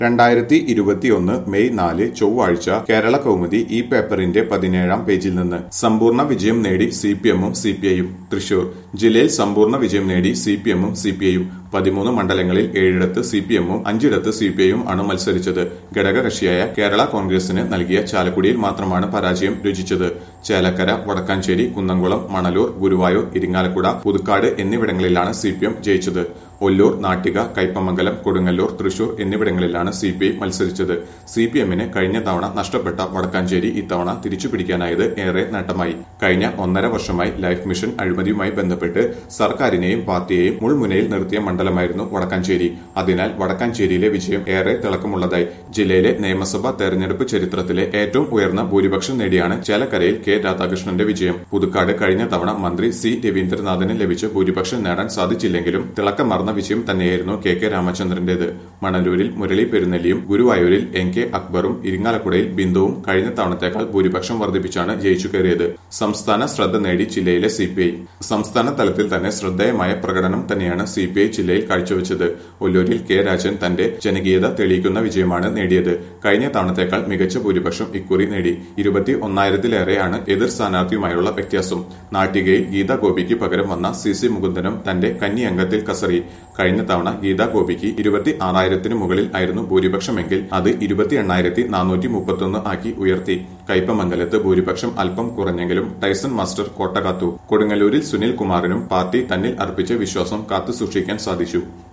രണ്ടായിരത്തി ഇരുപത്തിയൊന്ന് മെയ് നാല് ചൊവ്വാഴ്ച കേരള കൗമുദി ഈ പേപ്പറിന്റെ പതിനേഴാം പേജിൽ നിന്ന് സമ്പൂർണ്ണ വിജയം നേടി സി പി എമ്മും സി പി ഐയും തൃശൂർ ജില്ലയിൽ സമ്പൂർണ്ണ വിജയം നേടി സി പി എമ്മും സി പി ഐയും പതിമൂന്ന് മണ്ഡലങ്ങളിൽ ഏഴിടത്ത് സി പി എമ്മും അഞ്ചിടത്ത് സി പി ഐയും ആണ് മത്സരിച്ചത് ഘടകകക്ഷിയായ കേരള കോൺഗ്രസിന് നൽകിയ ചാലക്കുടിയിൽ മാത്രമാണ് പരാജയം രുചിച്ചത് ചേലക്കര വടക്കാഞ്ചേരി കുന്നംകുളം മണലൂർ ഗുരുവായൂർ ഇരിങ്ങാലക്കുട പുതുക്കാട് എന്നിവിടങ്ങളിലാണ് സി പി എം ജയിച്ചത് ഒല്ലൂർ നാട്ടിക കയ്പമംഗലം കൊടുങ്ങല്ലൂർ തൃശൂർ എന്നിവിടങ്ങളിലാണ് സി പി ഐ മത്സരിച്ചത് സി പി എമ്മിന് കഴിഞ്ഞ തവണ നഷ്ടപ്പെട്ട വടക്കാഞ്ചേരി ഇത്തവണ തിരിച്ചുപിടിക്കാനായത് ഏറെ നേട്ടമായി കഴിഞ്ഞ ഒന്നര വർഷമായി ലൈഫ് മിഷൻ അഴിമതിയുമായി ബന്ധപ്പെട്ട് സർക്കാരിനെയും പാർട്ടിയെയും മുൾമുനയിൽ നിർത്തിയ മണ്ഡലമായിരുന്നു വടക്കാഞ്ചേരി അതിനാൽ വടക്കാഞ്ചേരിയിലെ വിജയം ഏറെ തിളക്കമുള്ളതായി ജില്ലയിലെ നിയമസഭാ തെരഞ്ഞെടുപ്പ് ചരിത്രത്തിലെ ഏറ്റവും ഉയർന്ന ഭൂരിപക്ഷം നേടിയാണ് ചേലക്കരയിൽ കെ രാധാകൃഷ്ണന്റെ വിജയം പുതുക്കാട് കഴിഞ്ഞ തവണ മന്ത്രി സി രവീന്ദ്രനാഥിന് ലഭിച്ച ഭൂരിപക്ഷം നേടാൻ സാധിച്ചില്ലെങ്കിലും തിളക്കമാർന്ന വിജയം തന്നെയായിരുന്നു കെ കെ രാമചന്ദ്രന്റേത് മണലൂരിൽ മുരളി പെരുന്നെല്ലിയും ഗുരുവായൂരിൽ എൻ കെ അക്ബറും ഇരിങ്ങാലക്കുടയിൽ ബിന്ദുവും കഴിഞ്ഞ തവണത്തേക്കാൾ ഭൂരിപക്ഷം വർദ്ധിപ്പിച്ചാണ് ജയിച്ചു കയറിയത് സംസ്ഥാന ശ്രദ്ധ നേടി ജില്ലയിലെ സി പി ഐ സംസ്ഥാന തലത്തിൽ തന്നെ ശ്രദ്ധേയമായ പ്രകടനം തന്നെയാണ് സി പി ഐ ജില്ലയിൽ കാഴ്ചവെച്ചത് ഒല്ലൂരിൽ കെ രാജൻ തന്റെ ജനകീയത തെളിയിക്കുന്ന വിജയമാണ് നേടിയത് കഴിഞ്ഞ തവണത്തേക്കാൾ മികച്ച ഭൂരിപക്ഷം ഇക്കുറി നേടി ഇരുപത്തി ഒന്നായിരത്തിലേറെയാണ് എതിർ സ്ഥാനാർത്ഥിയുമായുള്ള വ്യത്യാസം നാട്ടികയിൽ ഗീതാ ഗോപിക്ക് പകരം വന്ന സി സി മുകുന്ദനും തന്റെ കന്നി അംഗത്തിൽ കസറി കഴിഞ്ഞ തവണ ഗീതാ ഗോപിക്ക് ഇരുപത്തി ആറായിരത്തിന് മുകളിൽ ആയിരുന്നു ഭൂരിപക്ഷമെങ്കിൽ അത് ഇരുപത്തി എണ്ണായിരത്തി നാനൂറ്റി മുപ്പത്തൊന്ന് ആക്കി ഉയർത്തി കയ്പമംഗലത്ത് ഭൂരിപക്ഷം അല്പം കുറഞ്ഞെങ്കിലും ടൈസൺ മാസ്റ്റർ കോട്ട കാത്തു കൊടുങ്ങല്ലൂരിൽ സുനിൽ കുമാറിനും പാർട്ടി തന്നിൽ അർപ്പിച്ച വിശ്വാസം കാത്തുസൂക്ഷിക്കാൻ സാധിച്ചു